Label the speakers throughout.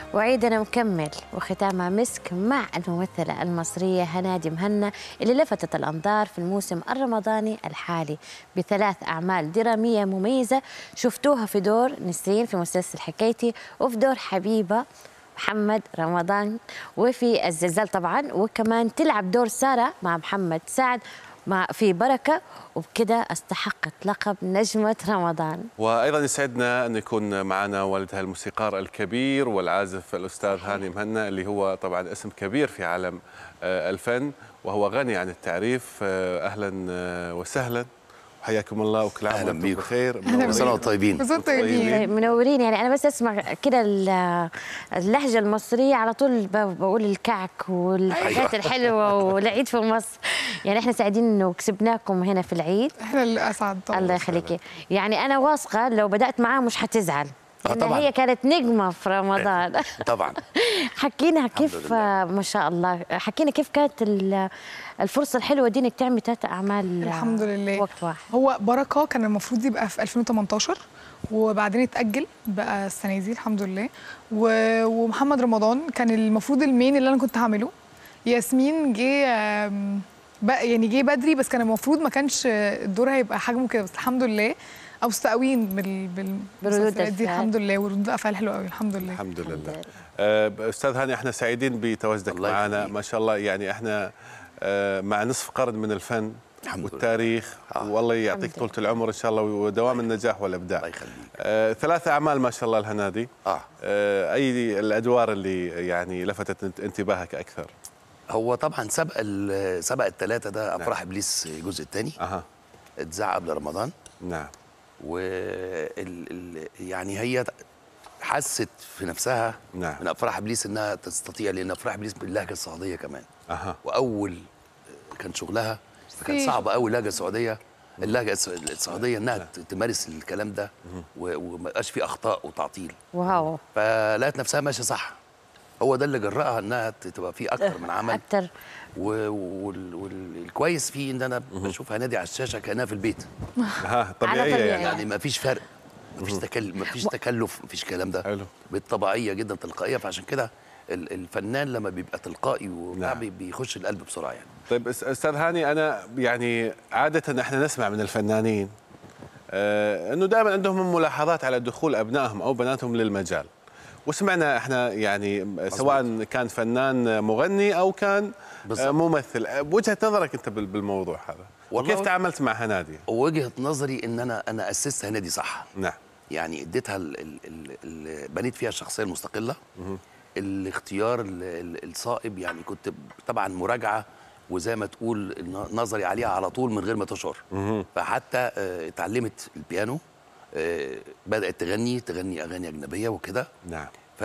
Speaker 1: وعيدنا مكمل وختامها مسك مع الممثلة المصرية هنادي مهنا اللي لفتت الأنظار في الموسم الرمضاني الحالي بثلاث أعمال درامية مميزة شفتوها في دور نسرين في مسلسل حكايتي وفي دور حبيبة محمد رمضان وفي الزلزال طبعا وكمان تلعب دور سارة مع محمد سعد مع في بركة وبكده استحقت لقب نجمة رمضان
Speaker 2: وايضا يسعدنا ان يكون معنا والدها الموسيقار الكبير والعازف الاستاذ هاني مهنا اللي هو طبعا اسم كبير في عالم آه، الفن وهو غني عن التعريف آه، اهلا آه، وسهلا حياكم الله وكل عام
Speaker 3: أهلاً
Speaker 2: وانتم
Speaker 3: بيكم.
Speaker 2: بخير
Speaker 3: كل سنه وانتم طيبين
Speaker 4: بالظبط
Speaker 2: طيبين.
Speaker 4: طيبين
Speaker 1: منورين يعني انا بس اسمع كده ال- اللهجه المصريه على طول ب- بقول الكعك والحاجات الحلوه والعيد في مصر يعني احنا سعيدين انه كسبناكم هنا في العيد
Speaker 4: احنا اللي اسعد طبعا
Speaker 1: الله يخليكي يعني انا واثقه لو بدات معاها مش هتزعل
Speaker 3: آه
Speaker 1: لأن
Speaker 3: طبعاً.
Speaker 1: هي كانت نجمه في رمضان
Speaker 3: طبعا
Speaker 1: حكينا كيف
Speaker 3: لله.
Speaker 1: آه، ما شاء الله حكينا كيف كانت ال- الفرصه الحلوه دي انك تعملي ثلاث اعمال آه،
Speaker 4: الحمد لله
Speaker 1: وقت واحد
Speaker 4: هو بركه كان المفروض يبقى في 2018 وبعدين اتاجل بقى السنه دي الحمد لله و- ومحمد رمضان كان المفروض المين اللي انا كنت هعمله ياسمين جه آم، بقى يعني جه بدري بس كان المفروض ما كانش الدور هيبقى حجمه كده بس الحمد لله او مستقوين بال
Speaker 1: بردود
Speaker 4: بالمسلسلات دي
Speaker 1: الفعل.
Speaker 4: الحمد لله وردود الافعال حلوه قوي الحمد لله
Speaker 2: الحمد لله آه، استاذ هاني احنا سعيدين بتواجدك
Speaker 3: الله
Speaker 2: معنا
Speaker 3: يخليك.
Speaker 2: ما شاء الله يعني احنا آه، مع نصف قرن من الفن
Speaker 3: الحمد لله.
Speaker 2: والتاريخ
Speaker 3: آه.
Speaker 2: والله يعطيك
Speaker 1: الحمد
Speaker 2: طولة العمر ان شاء الله ودوام النجاح والابداع
Speaker 3: الله يخليك
Speaker 2: آه، ثلاث اعمال ما شاء الله الهنادي
Speaker 3: اه
Speaker 2: آه، اي الادوار اللي يعني لفتت انت- انتباهك اكثر
Speaker 3: هو طبعا سبق ال- سبق الثلاثه ده افراح ابليس الجزء الثاني
Speaker 2: اها
Speaker 3: اتذاع قبل رمضان
Speaker 2: نعم
Speaker 3: و ال... ال... يعني هي حست في نفسها
Speaker 2: نعم.
Speaker 3: من افراح ابليس انها تستطيع لان افراح ابليس باللهجه الصعيديه كمان
Speaker 2: اها
Speaker 3: واول كان شغلها فكان
Speaker 4: سي.
Speaker 3: صعب قوي اللهجه السعوديه اللهجه الس- السعوديه انها ت- تمارس الكلام ده و- وما يبقاش فيه اخطاء وتعطيل
Speaker 1: واو
Speaker 3: فلقت نفسها ماشيه صح هو ده اللي جرأها انها ت- تبقى في اكتر من عمل
Speaker 1: اكتر
Speaker 3: والكويس فيه ان انا بشوف هنادي على الشاشه كانها في البيت
Speaker 2: ها طبيعيه
Speaker 1: طبيعي.
Speaker 2: يعني
Speaker 3: يعني ما فيش فرق ما فيش تكلف ما فيش تكلف ما فيش الكلام ده
Speaker 2: حلو.
Speaker 3: بالطبيعيه جدا تلقائيه فعشان كده ال- الفنان لما بيبقى تلقائي وبتاع
Speaker 2: نعم.
Speaker 3: بي- بيخش القلب بسرعه يعني
Speaker 2: طيب أس- استاذ هاني انا يعني عاده احنا نسمع من الفنانين آه انه دائما عندهم ملاحظات على دخول ابنائهم او بناتهم للمجال وسمعنا احنا يعني سواء كان فنان مغني او كان آه
Speaker 3: بالضبط.
Speaker 2: ممثل آه، بوجهه نظرك انت بال- بالموضوع هذا
Speaker 3: والله
Speaker 2: وكيف تعاملت مع هنادي
Speaker 3: ووجهه نظري ان انا انا اسست هنادي صح
Speaker 2: نعم
Speaker 3: يعني اديتها ال- ال- ال- ال- بنيت فيها الشخصيه المستقله الاختيار ال- ال- الصائب يعني كنت طبعا مراجعه وزي ما تقول ن- نظري عليها على طول من غير ما تشعر فحتى آه، اتعلمت البيانو آه، بدات تغني تغني اغاني اجنبيه وكده
Speaker 2: نعم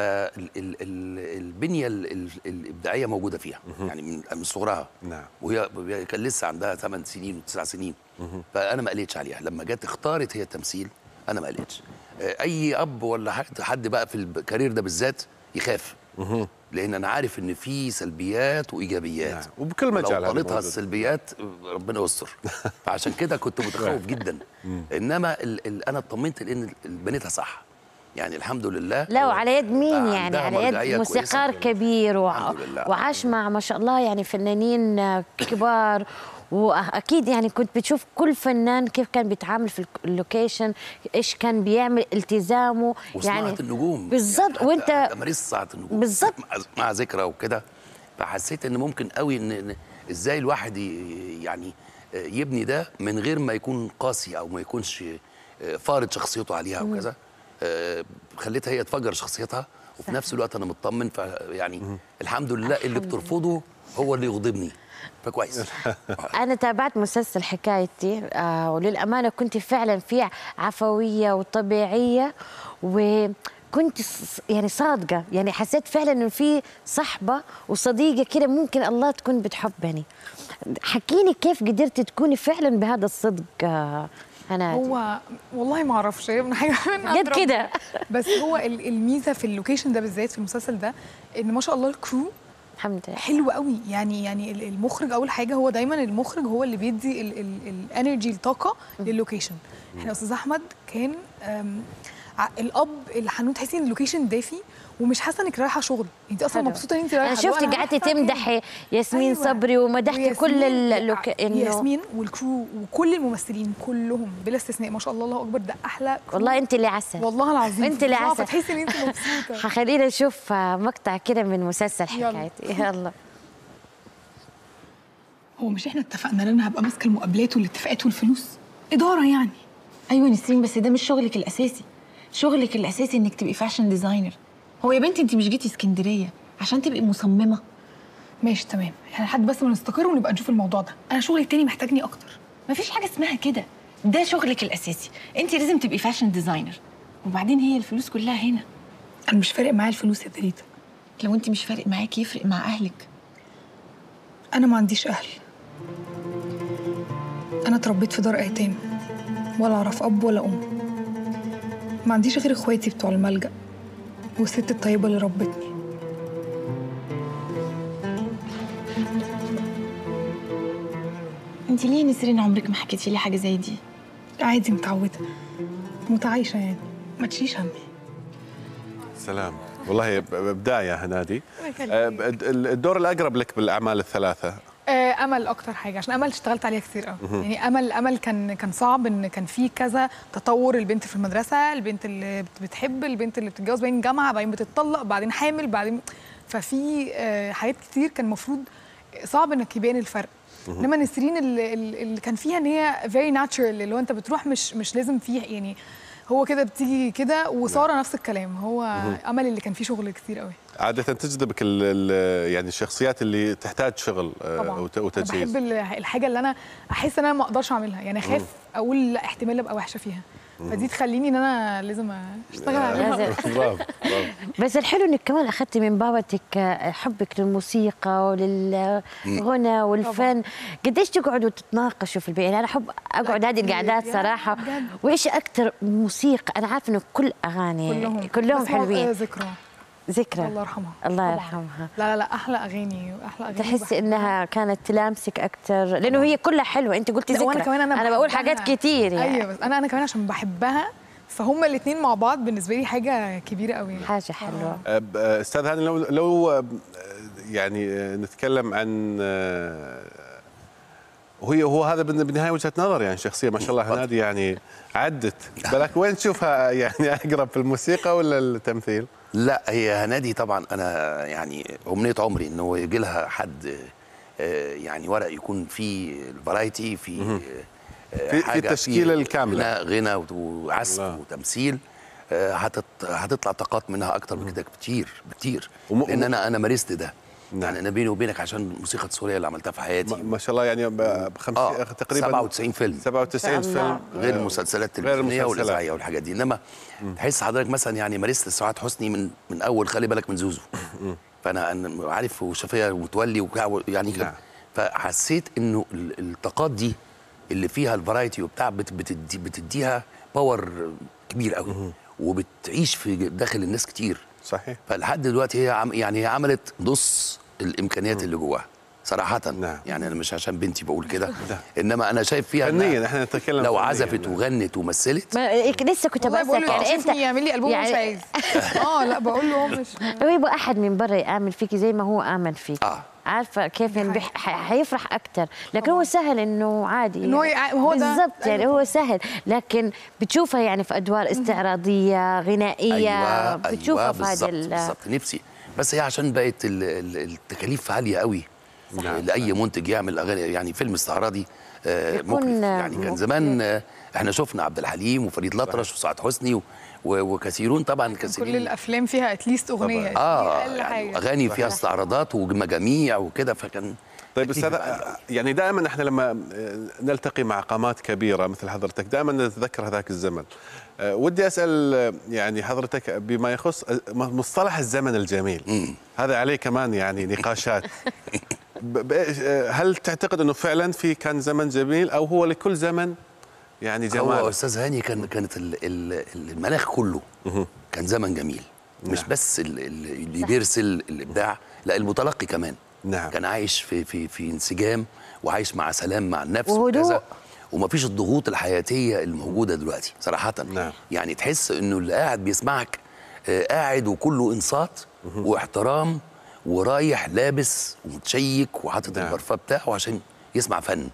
Speaker 3: فالبنيه الابداعيه موجوده فيها يعني من من صغرها
Speaker 2: نعم.
Speaker 3: وهي وهي كان لسه عندها 8 سنين وتسع سنين فانا ما قلتش عليها لما جت اختارت هي التمثيل انا ما قلتش آه، اي اب ولا حد حد بقى في الكارير ده بالذات يخاف لان انا عارف ان في سلبيات وايجابيات
Speaker 2: نعم. وبكل مجال هذا
Speaker 3: لو طالتها
Speaker 2: موجود.
Speaker 3: السلبيات ربنا يستر فعشان كده كنت متخوف جدا انما ال ال انا اطمنت لان ال- بنيتها صح يعني الحمد لله
Speaker 1: لا وعلى يد مين
Speaker 3: بقى
Speaker 1: يعني
Speaker 3: عندها
Speaker 1: على
Speaker 3: مرجعية
Speaker 1: يد موسيقار
Speaker 3: كويسة.
Speaker 1: كبير وع...
Speaker 3: الحمد لله.
Speaker 1: وعاش مع ما شاء الله يعني فنانين آه، كبار واكيد يعني كنت بتشوف كل فنان كيف كان بيتعامل في الك- اللوكيشن ايش كان بيعمل التزامه
Speaker 3: وصناعه
Speaker 1: يعني
Speaker 3: النجوم
Speaker 1: بالظبط
Speaker 3: يعني
Speaker 1: وانت
Speaker 3: حتى تماريس صناعه النجوم
Speaker 1: بالظبط.
Speaker 3: مع, مع ذكرى وكده فحسيت ان ممكن قوي ان إن ازاي الواحد ي- يعني يبني ده من غير ما يكون قاسي او ما يكونش فارض شخصيته عليها او كذا آه، خليتها هي تفجر شخصيتها وفي نفس الوقت انا مطمن فيعني الحمد لله اللي بترفضه هو اللي يغضبني فكويس
Speaker 1: انا تابعت مسلسل حكايتي آه وللامانه كنت فعلا في عفويه وطبيعيه وكنت ص- يعني صادقه يعني حسيت فعلا انه في صحبه وصديقه كده ممكن الله تكون بتحبني حكيني كيف قدرتي تكوني فعلا بهذا الصدق آه هنادي
Speaker 4: هو والله ما اعرفش هي من حاجه من عند
Speaker 1: جد
Speaker 4: ربنا.
Speaker 1: كده
Speaker 4: بس هو ال- الميزه في اللوكيشن ده بالذات في المسلسل ده ان ما شاء الله الكرو
Speaker 1: الحمد لله
Speaker 4: حلو قوي يعني يعني ال- المخرج اول حاجه هو دايما المخرج هو اللي بيدي الانرجي الطاقه للوكيشن احنا استاذ احمد كان أم، ع- الاب الحنون تحسي ان اللوكيشن دافي ومش حاسه انك رايحه شغل انت اصلا
Speaker 1: حلو.
Speaker 4: مبسوطه ان انت رايحه
Speaker 1: انا
Speaker 4: اللي هو
Speaker 1: شفتك قعدتي
Speaker 4: رايحة فين؟
Speaker 1: تمدحي ياسمين
Speaker 4: أيوة.
Speaker 1: صبري ومدحتي كل
Speaker 4: وياسمين-
Speaker 1: اللوك انه
Speaker 4: ياسمين والكرو وكل الممثلين كلهم بلا استثناء ما شاء الله الله اكبر ده احلى كرو.
Speaker 1: والله انت اللي عسل
Speaker 4: والله العظيم
Speaker 1: انت اللي عسل
Speaker 4: فتحسي ان انت مبسوطه
Speaker 1: خلينا نشوف آه، مقطع كده من مسلسل
Speaker 4: يلا.
Speaker 1: حكايتي يلا
Speaker 4: هو مش احنا اتفقنا ان انا هبقى ماسكه المقابلات والاتفاقات والفلوس اداره يعني
Speaker 5: ايوه نسرين بس ده مش شغلك الاساسي شغلك الاساسي انك تبقي فاشن ديزاينر هو يا بنتي انت مش جيتي اسكندريه عشان تبقي مصممه
Speaker 4: ماشي تمام احنا لحد بس ما نستقر ونبقى نشوف الموضوع ده انا شغلي التاني محتاجني اكتر
Speaker 5: مفيش حاجه اسمها كده ده شغلك الاساسي انت لازم تبقي فاشن ديزاينر وبعدين هي الفلوس كلها هنا
Speaker 4: انا مش فارق معايا الفلوس يا دريتا
Speaker 5: لو انت مش فارق معاكي يفرق مع اهلك
Speaker 4: انا ما عنديش اهل انا اتربيت في دار ايتام ولا اعرف اب ولا ام ما عنديش غير اخواتي بتوع الملجأ والست الطيبه اللي ربتني
Speaker 5: انت ليه نسرين عمرك ما حكيتي لي حاجه زي دي
Speaker 4: عادي متعوده متعايشه يعني ما تشيش همي
Speaker 2: سلام والله ب- بدايه هنادي آه، ب- الدور الاقرب لك بالاعمال الثلاثه
Speaker 4: آه، امل اكتر حاجه عشان امل اشتغلت عليها كتير قوي يعني امل امل كان كان صعب ان كان في كذا تطور البنت في المدرسه البنت اللي بت- بتحب البنت اللي بتتجوز بعدين جامعه بعدين بتتطلق بعدين حامل بعدين ففي آه، حاجات كتير كان المفروض صعب انك يبان الفرق انما نسرين اللي, اللي كان فيها ان هي فيري ناتشرال اللي هو انت بتروح مش مش لازم فيه يعني هو كده بتيجي كده وساره نفس الكلام هو امل اللي كان فيه شغل كتير قوي
Speaker 2: عاده تجذبك ال ال يعني الشخصيات اللي تحتاج شغل آه،
Speaker 4: طبعا
Speaker 2: وت-
Speaker 4: انا
Speaker 2: وتجهيز
Speaker 4: بحب ال- الحاجه اللي انا احس ان انا ما اقدرش اعملها يعني اخاف اقول لا احتمال ابقى وحشه فيها فدي تخليني ان انا لازم اشتغل عليها
Speaker 1: لازم.
Speaker 2: برافو برافو
Speaker 1: بس الحلو انك كمان اخذتي من بابتك آه، حبك للموسيقى وللغنى والفن قديش تقعدوا تتناقشوا في البيت يعني انا احب اقعد هذه
Speaker 4: كتير.
Speaker 1: القعدات
Speaker 4: يا
Speaker 1: صراحه
Speaker 4: بجد.
Speaker 1: وايش اكثر موسيقى انا عارفه انه كل اغاني
Speaker 4: كلهم
Speaker 1: كلهم
Speaker 4: بس هو- آه،
Speaker 1: حلوين
Speaker 4: ذكرى
Speaker 1: ذكرى
Speaker 4: الله يرحمها
Speaker 1: الله
Speaker 4: طبعاً.
Speaker 1: يرحمها
Speaker 4: لا لا لا احلى اغاني واحلى اغاني
Speaker 1: تحسي
Speaker 4: بحبها.
Speaker 1: انها كانت تلامسك اكثر لانه هي كلها حلوه انت قلتي
Speaker 4: لا،
Speaker 1: ذكرى
Speaker 4: وانا كمان انا
Speaker 1: انا بقول
Speaker 4: بحبها.
Speaker 1: حاجات كتير يعني
Speaker 4: ايوه بس انا انا كمان عشان بحبها فهم الاثنين مع بعض بالنسبه لي حاجه كبيره قوي
Speaker 1: حاجه حلوه
Speaker 2: آه، ب- آه، استاذ هاني لو لو آه، يعني آه، نتكلم عن آه، وهي هو هذا بالن- بالنهايه وجهه نظر يعني شخصيه ما شاء الله هنادي يعني عدت بالك وين تشوفها يعني اقرب في الموسيقى ولا التمثيل؟
Speaker 3: لا هي هنادي طبعا انا يعني امنيه عمري ان هو يجي لها حد آه، يعني ورق يكون فيه الفرايتي في آه،
Speaker 2: في- في
Speaker 3: حاجة
Speaker 2: التشكيلة
Speaker 3: فيه
Speaker 2: الكاملة.
Speaker 3: غنى غنى وعزف
Speaker 2: الله.
Speaker 3: وتمثيل آه، هتط- هتطلع طاقات منها اكتر من كده بكتير بكتير
Speaker 2: وم-
Speaker 3: لان انا انا مارست ده
Speaker 2: نعم.
Speaker 3: يعني انا بيني وبينك عشان موسيقى سوريا اللي عملتها في حياتي
Speaker 2: ما ما شاء الله يعني ب 50
Speaker 3: اه
Speaker 2: تقريبا
Speaker 3: 97 فيلم
Speaker 2: 97
Speaker 1: ما شاء الله.
Speaker 2: فيلم
Speaker 3: غير
Speaker 2: آه،
Speaker 3: المسلسلات
Speaker 2: غير
Speaker 3: التلفزيونيه
Speaker 2: المسلسلات.
Speaker 3: والاذاعيه والحاجات دي انما تحس حضرتك مثلا يعني مارست سعاد حسني من من اول خلي بالك من زوزو فانا أنا عارف وشفيه ومتولي وبتاع يعني كده
Speaker 2: نعم.
Speaker 3: فحسيت انه ال- الطاقات دي اللي فيها الفرايتي وبتاع بت- بتدي بتديها باور كبير قوي وبتعيش في داخل الناس كتير
Speaker 2: صحيح
Speaker 3: فلحد دلوقتي هي عم يعني هي عملت نص الامكانيات اللي جواها صراحة
Speaker 2: نعم.
Speaker 3: يعني انا مش عشان بنتي بقول كده انما انا شايف فيها إنها
Speaker 2: فنيا احنا نتكلم
Speaker 3: لو
Speaker 2: فنياً.
Speaker 3: عزفت وغنت ومثلت
Speaker 1: ما لسه كنت
Speaker 4: والله بقول
Speaker 1: بسالك
Speaker 4: له
Speaker 1: يعني انت
Speaker 4: يعني يعمل لي البوم مش عايز اه لا بقول له هو مش
Speaker 1: هو يبغى احد من برا يامن فيكي زي ما هو امن فيك
Speaker 3: آه.
Speaker 1: عارفه كيف يعني بح... ح- حيفرح اكثر لكن هو سهل انه عادي
Speaker 4: إنه هو يع- هو ده-
Speaker 1: بالضبط يعني هو سهل لكن بتشوفها يعني في ادوار استعراضيه غنائيه بتشوفها في هذه
Speaker 3: بالظبط
Speaker 1: ال-
Speaker 3: بالظبط نفسي بس هي عشان بقت ال- ال- التكاليف عاليه قوي لاي منتج يعمل اغاني يعني فيلم استعراضي آه،
Speaker 1: يكون
Speaker 3: مكلف يعني كان
Speaker 1: مكلف.
Speaker 3: زمان آه، احنا شفنا عبد الحليم وفريد الأطرش وسعاد حسني و- و- وكثيرون طبعا
Speaker 4: كل
Speaker 3: كثيرين
Speaker 4: الافلام فيها اتليست اغنيه دي
Speaker 3: اه
Speaker 4: اقل
Speaker 3: يعني
Speaker 4: حاجه
Speaker 3: اغاني فيها استعراضات ومجاميع وكده فكان
Speaker 2: طيب
Speaker 3: تكليف
Speaker 2: استاذ
Speaker 3: عالي أوي.
Speaker 2: يعني دائما احنا لما نلتقي مع قامات كبيره مثل حضرتك دائما نتذكر هذاك الزمن أه، ودي اسال أه، يعني حضرتك بما يخص أه، مصطلح الزمن الجميل هذا عليه كمان يعني نقاشات ب- بإيش- أه، هل تعتقد انه فعلا في كان زمن جميل او هو لكل زمن يعني
Speaker 3: هو
Speaker 2: جمال
Speaker 3: استاذ هاني كان كانت ال- ال- المناخ كله كان زمن جميل مش
Speaker 2: نعم.
Speaker 3: بس ال- ال- اللي بيرسل الابداع لا المتلقي كمان
Speaker 2: نعم.
Speaker 3: كان عايش في في في انسجام وعايش مع سلام مع النفس
Speaker 1: وهدوء.
Speaker 3: وكذا ومفيش الضغوط الحياتيه الموجوده دلوقتي صراحه
Speaker 2: نعم.
Speaker 3: يعني تحس انه اللي قاعد بيسمعك آه، قاعد وكله انصات واحترام ورايح لابس ومتشيك وحاطط
Speaker 2: نعم.
Speaker 3: البرفان بتاعه عشان يسمع فن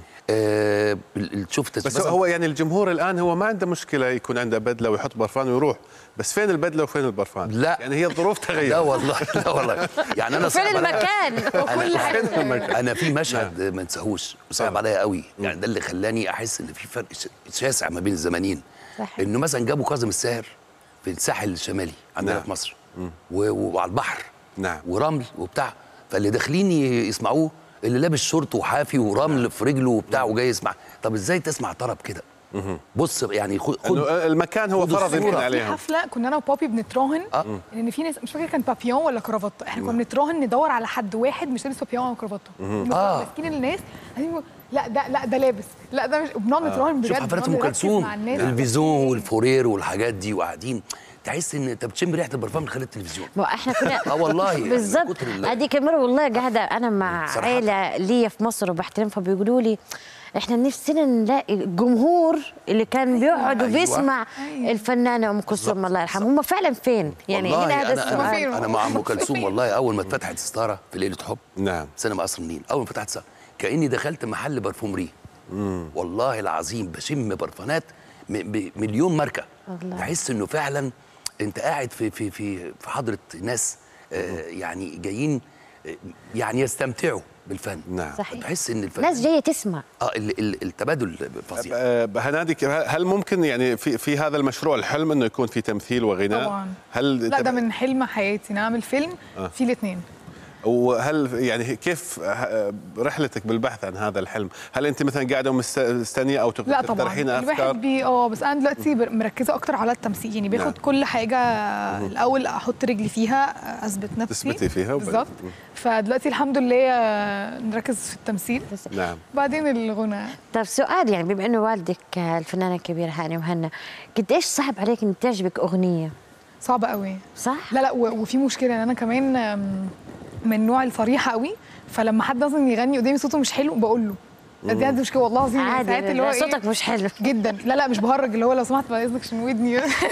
Speaker 3: آه ال- ال- شفت
Speaker 2: بس
Speaker 3: مثلاً-
Speaker 2: هو يعني الجمهور الان هو ما عنده مشكله يكون عنده بدله ويحط برفان ويروح بس فين البدله وفين البرفان
Speaker 3: لا.
Speaker 2: يعني هي الظروف تغيرت
Speaker 3: لا والله لا والله يعني انا
Speaker 1: فين
Speaker 3: صعب عليا-
Speaker 1: المكان
Speaker 4: وكل
Speaker 3: أنا-
Speaker 4: حاجه
Speaker 3: انا في مشهد ما انساهوش وصعب
Speaker 2: آه.
Speaker 3: عليا قوي يعني ده اللي خلاني احس ان في فرق ش- شاسع ما بين الزمانين
Speaker 1: صحيح.
Speaker 3: انه مثلا جابوا كاظم الساهر في الساحل الشمالي عندنا
Speaker 2: نعم.
Speaker 3: في مصر و- وعلى البحر
Speaker 2: نعم.
Speaker 3: ورمل وبتاع فاللي داخلين ي- يسمعوه اللي لابس شورت وحافي ورمل في رجله وبتاع وجاي يسمع طب ازاي تسمع طرب كده بص يعني خد خد
Speaker 2: انه المكان هو
Speaker 3: خدوا
Speaker 2: فرض يمكن
Speaker 3: الصورة.
Speaker 4: في
Speaker 2: عليهم
Speaker 4: حفله كنا انا وبابي بنتراهن
Speaker 3: آه.
Speaker 4: ان في ناس مش فاكره كان بابيون ولا كرافته احنا كنا بنتراهن ندور على حد واحد مش لابس بابيون او كرافته
Speaker 3: آه.
Speaker 4: ماسكين الناس قاعدين لا ده لا ده لابس لا ده مش وبنقعد نتراهن بجد
Speaker 3: شوف حفلات
Speaker 4: بنقعد
Speaker 3: ام
Speaker 4: نركز
Speaker 3: كلثوم
Speaker 4: مع الناس.
Speaker 3: الفيزون والفورير والحاجات دي وقاعدين تحس ان انت بتشم ريحه البرفان من خلال التلفزيون
Speaker 1: ما احنا كنا
Speaker 3: اه والله يعني من
Speaker 1: بالظبط
Speaker 3: كتر ال-
Speaker 1: هذيك المره والله قاعده انا مع
Speaker 3: صراحة.
Speaker 1: عيله لي في مصر وبحترم فبيقولوا لي احنا نفسنا نلاقي الجمهور اللي كان بيقعد
Speaker 3: أيوة.
Speaker 1: وبيسمع
Speaker 4: أيوة.
Speaker 1: الفنانه ام كلثوم الله يرحمها هم فعلا فين؟ يعني
Speaker 3: والله
Speaker 1: هنا هذا
Speaker 3: أنا,
Speaker 1: السؤال
Speaker 3: أنا, انا مع ام كلثوم والله اول ما اتفتحت ستاره في ليله حب
Speaker 2: نعم
Speaker 3: سينما قصر النيل اول ما فتحت ستاره كاني دخلت محل برفومري والله العظيم بشم برفانات م- بمليون ماركه
Speaker 1: الله.
Speaker 3: تحس انه فعلا انت قاعد في في في في حضره ناس آه يعني جايين آه، يعني يستمتعوا بالفن
Speaker 2: نعم.
Speaker 1: صحيح.
Speaker 3: تحس ان الفن
Speaker 1: ناس جايه تسمع
Speaker 3: اه ال- ال- التبادل فظيع
Speaker 2: آه، هنادي ك- هل ممكن يعني في في هذا المشروع الحلم انه يكون في تمثيل وغناء
Speaker 4: طبعا
Speaker 2: هل
Speaker 4: لا ده
Speaker 2: تب-
Speaker 4: من حلم حياتي نعمل فيلم
Speaker 2: آه.
Speaker 4: فيه الاثنين
Speaker 2: وهل يعني كيف ه- رحلتك بالبحث عن هذا الحلم؟ هل انت مثلا قاعده ومست- مستنيه او تق-
Speaker 4: لا طبعا
Speaker 2: تقترحين افكار؟
Speaker 4: الواحد بي اه بس انا دلوقتي بر- مركزه اكتر على التمثيل يعني باخد
Speaker 2: نعم.
Speaker 4: كل حاجه الاول احط رجلي فيها اثبت نفسي
Speaker 2: تثبتي فيها وبعد-
Speaker 4: بالظبط فدلوقتي الحمد لله آه، نركز في التمثيل
Speaker 2: نعم
Speaker 4: بعدين الغنى
Speaker 1: طيب سؤال يعني بما انه والدك الفنانه الكبيره هاني مهنا قديش صعب عليك ان تعجبك اغنيه
Speaker 4: صعب قوي
Speaker 1: صح؟
Speaker 4: لا لا و- وفي مشكله ان انا كمان آم، من النوع الصريحه قوي فلما حد مثلا يغني قدامي صوته مش حلو بقول له لا دي عندي مشكله والله العظيم يعني ساعات اللي هو
Speaker 1: عادي
Speaker 4: إيه،
Speaker 1: صوتك مش حلو
Speaker 4: جدا لا لا مش بهرج اللي هو لو سمحت بعد اذنك عشان ودني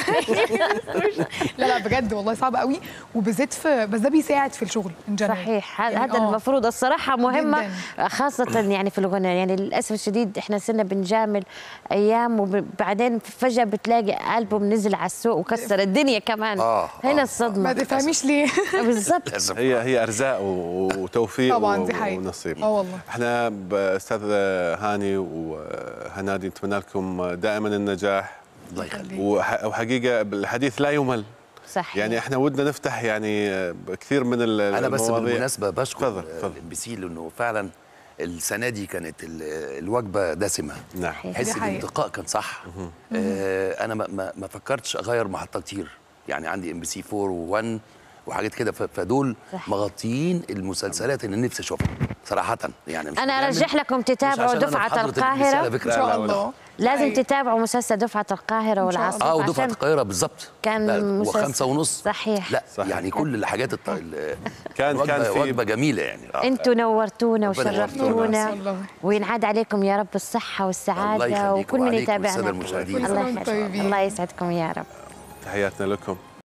Speaker 4: لا لا بجد والله صعب قوي وبالذات في بس ده بيساعد في الشغل in general.
Speaker 1: صحيح هذا
Speaker 4: يعني
Speaker 1: هذا
Speaker 4: آه.
Speaker 1: المفروض الصراحه مهمه خاصه يعني في الغنى يعني للاسف الشديد احنا صرنا بنجامل ايام وبعدين فجاه بتلاقي البوم نزل على السوق وكسر الدنيا كمان
Speaker 3: آه،
Speaker 1: هنا
Speaker 3: آه.
Speaker 1: الصدمه
Speaker 4: ما تفهميش ليه
Speaker 1: بالضبط
Speaker 3: للاسف
Speaker 2: هي هي ارزاق و- وتوفيق
Speaker 4: طبعاً،
Speaker 2: و-
Speaker 4: دي حقيقة.
Speaker 2: ونصيب
Speaker 4: آه والله.
Speaker 2: احنا باستاذ هاني وهنادي نتمنى لكم دائما النجاح
Speaker 3: الله يخليك
Speaker 2: وح- وحقيقه الحديث لا يمل
Speaker 1: صحيح
Speaker 2: يعني احنا ودنا نفتح يعني كثير من ال-
Speaker 3: انا بس
Speaker 2: المواضيع
Speaker 3: بالمناسبه بشكر
Speaker 2: تفضل تفضل
Speaker 3: الام بي سي لانه فعلا السنه دي كانت ال- الوجبه دسمه
Speaker 2: نعم
Speaker 1: صحيح.
Speaker 3: تحس
Speaker 4: دي
Speaker 3: ان
Speaker 4: حقيقة.
Speaker 3: الانتقاء كان صح آه انا ما, ما, ما فكرتش اغير محطه كتير يعني عندي ام بي سي 4 و1 وحاجات كده ف- فدول
Speaker 1: صح.
Speaker 3: مغطيين المسلسلات اللي نفسي اشوفها صراحه يعني مش
Speaker 1: انا
Speaker 3: بنعمل-
Speaker 1: ارجح لكم
Speaker 3: مش
Speaker 1: تتابعوا
Speaker 3: عشان أنا
Speaker 1: دفعه
Speaker 3: بحضرة ال BBC
Speaker 1: القاهره
Speaker 3: على فكرة.
Speaker 4: ان شاء
Speaker 2: لا، لا،
Speaker 4: الله
Speaker 1: لازم
Speaker 4: أيوة.
Speaker 1: تتابعوا مسلسل دفعه القاهره والعاصمه
Speaker 3: اه ودفعه
Speaker 1: عشان
Speaker 3: القاهره بالظبط
Speaker 1: كان
Speaker 3: لا،
Speaker 1: مسلسل-
Speaker 3: وخمسة ونص
Speaker 1: صحيح.
Speaker 3: لا
Speaker 2: صحيح.
Speaker 3: يعني كل الحاجات الط... ال-
Speaker 2: كان-
Speaker 3: الوجبة-
Speaker 2: كان في-
Speaker 3: وجبه جميله يعني آه.
Speaker 1: انتوا نورتونا
Speaker 3: ربنا
Speaker 1: وشرفتونا
Speaker 4: يوفقنا. والله.
Speaker 1: وينعاد عليكم يا رب الصحه
Speaker 3: الله
Speaker 1: والسعاده
Speaker 3: يخليكم
Speaker 1: وكل من
Speaker 3: وعليكم
Speaker 1: يتابعنا
Speaker 3: والسادة المشاهدين.
Speaker 4: كل سنة
Speaker 1: الله
Speaker 4: وانتم
Speaker 1: يحفظكم
Speaker 4: طيبين.
Speaker 1: الله يسعدكم يا رب
Speaker 2: تحياتنا لكم